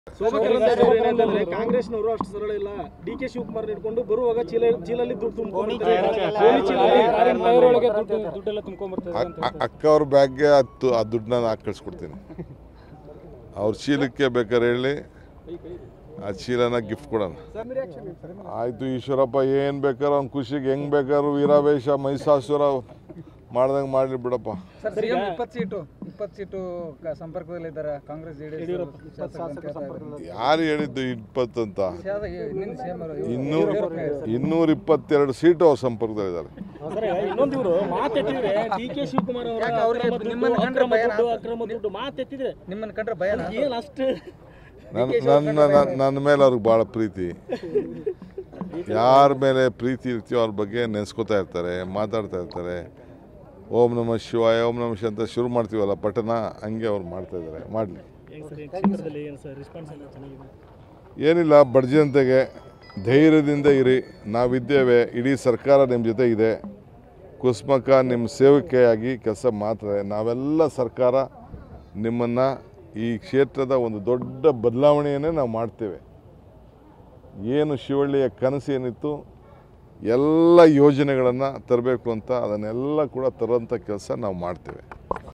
ಶೋಭಕರಂದ್ಲಾಜೆ ಅವ್ರು ಏನಂತಂದ್ರೆ ಕಾಂಗ್ರೆಸ್ನವರು ಅಷ್ಟು ಸರಳ ಇಲ್ಲ ಡಿ ಕೆ ಶಿವಕುಮಾರ್ ಹಿಡ್ಕೊಂಡು ಬರುವಾಗ ಚೀಲ ಚೀಲಲ್ಲಿ ದುಡ್ಡು ತುಂಬಿಕೊಂಡಿರ್ತಾರೆ ಗೋಣಿ ಚೀಲದಲ್ಲಿ ದುಡ್ಡೆಲ್ಲ ತುಂಬ್ಕೊಂಡ್ಬರ್ತದೆ ಅ- ಅ- ಅಕ್ಕ ಅವ್ರ ಬ್ಯಾಗ್ಗೆ ಹತ್ತು ಆ ದುಡ್ಡನ್ನ ಹಾಕಿ ಕಳಿಸ್ಕೊಡ್ತೀನಿ ಅವ್ರ ಚೀಲಕ್ಕೆ ಬೇಕಾದ್ರೆ ಹೇಳಿ ಆ ಚೀಲನ ಗಿಫ್ಟ್ ಕೊಡೋಣ ಆಯಿತು ಈಶ್ವರಪ್ಪ ಏನು ಬೇಕಾದ್ರೆ ಅವ್ನ ಖುಷಿಗೆ ಹೆಂಗೆ ಬೇಕಾದ್ರು ವೀರಾವೇಶ ಮಹಿಷಾಸುರ ಮಾಡ್ದಂಗೆ ಮಾಡಲಿ ಬಿಡಪ್ಪ ಸರ್ ಸಿಎಂ ಇಪ್ಪತ್ತು ಸೀಟು ಇಪ್ಪತ್ತು ಸೀಟು ಕ- ಸಂಪರ್ಕದಲ್ಲಿದ್ದಾರೆ ಕಾಂಗ್ರೆಸ್ ಜೆಡಿಎಸ್ ಯಾರು ಹೇಳಿದ್ದು ಇಪ್ಪತ್ತು ಅಂತ ಇನ್ನೇನು ಸಿಎಂ ಅವರು ಇನ್ನೂರ ಇನ್ನೂರ ಇಪ್ಪತ್ತೆರಡು ಸೀಟು ಅವ್ರ ಸಂಪರ್ಕದಲ್ಲಿದ್ದಾರೆ ಸರ್, ಇನ್ನೊಂದು ಇವರು ಮಾತೆತ್ತಿದ್ರೆ ಡಿ ಕೆ ಶಿವಕುಮಾರ್ ಅವರ ಯಾಕೆ ಅವ್ರಿಗೆ ಅಕ್ರಮ ದುಡ್ಡು, ನಿಮ್ಮನ್ನ ಕಂಡ್ರೆ ಅಕ್ರಮ ಭಯನಾ? ದುಡ್ಡು ಅಕ್ರಮ ದುಡ್ಡು ಮಾತೆತ್ತಿದ್ರೆ ನಿಮ್ಮನ್ನ ಕಂಡ್ರೆ ಭಯನಾ ಏನ್ ಅಷ್ಟು ನನ್ನ ನನ್ನ ನನ್ನ- ನನ್ನ ಮೇಲೆ ಅವ್ರಿಗೆ ಭಾಳ ಪ್ರೀತಿ ಯಾರ ಮೇಲೆ ಪ್ರೀತಿ ಇರ್ತೀಯೋ ಅವ್ರ ಬಗ್ಗೆ ನೆನೆಸ್ಕೋತಾ ಇರ್ತಾರೆ ಮಾತಾಡ್ತಾ ಇರ್ತಾರೆ ಓಂ ನಮ ಶಿವಾಯ ಓಂ ನಮ ಶಿವ ಅಂತ ಶುರು ಮಾಡ್ತೀವಲ್ಲ ಪಠನ ಹಂಗೆ ಅವ್ರು ಮಾಡ್ತಾ ಇದ್ದಾರೆ ಮಾಡಲಿ ಕ್ಷೇತ್ರದಲ್ಲಿ ಏನು ಸರ್ ರೆಸ್ಪಾನ್ಸ್ ಎಲ್ಲ ಚೆನ್ನಾಗಿದೆ ಏನಿಲ್ಲ ಬಡ್ಜಂತೆಗೆ ಧೈರ್ಯದಿಂದ ಇರಿ ನಾವಿದ್ದೇವೆ ಇಡೀ ಸರ್ಕಾರ ನಿಮ್ಮ ಜೊತೆ ಇದೆ ಕುಸ್ಮಕ ನಿಮ್ಮ ಸೇವಕಿಯಾಗಿ ಕೆಲಸ ಮಾಡ್ತಾರೆ ನಾವೆಲ್ಲ ಸರ್ಕಾರ ನಿಮ್ಮನ್ನು ಈ ಕ್ಷೇತ್ರದ ಒಂದು ದೊಡ್ಡ ಬದಲಾವಣೆಯನ್ನೇ ನಾವು ಮಾಡ್ತೇವೆ ಏನು ಶಿವಳ್ಳಿಯ ಕನಸು ಏನಿತ್ತು ಎಲ್ಲ ಯೋಜನೆಗಳನ್ನು ತರಬೇಕು ಅಂತ ಅದನ್ನೆಲ್ಲ ಕೂಡ ತರೋಂಥ ಕೆಲಸ ನಾವು ಮಾಡ್ತೇವೆ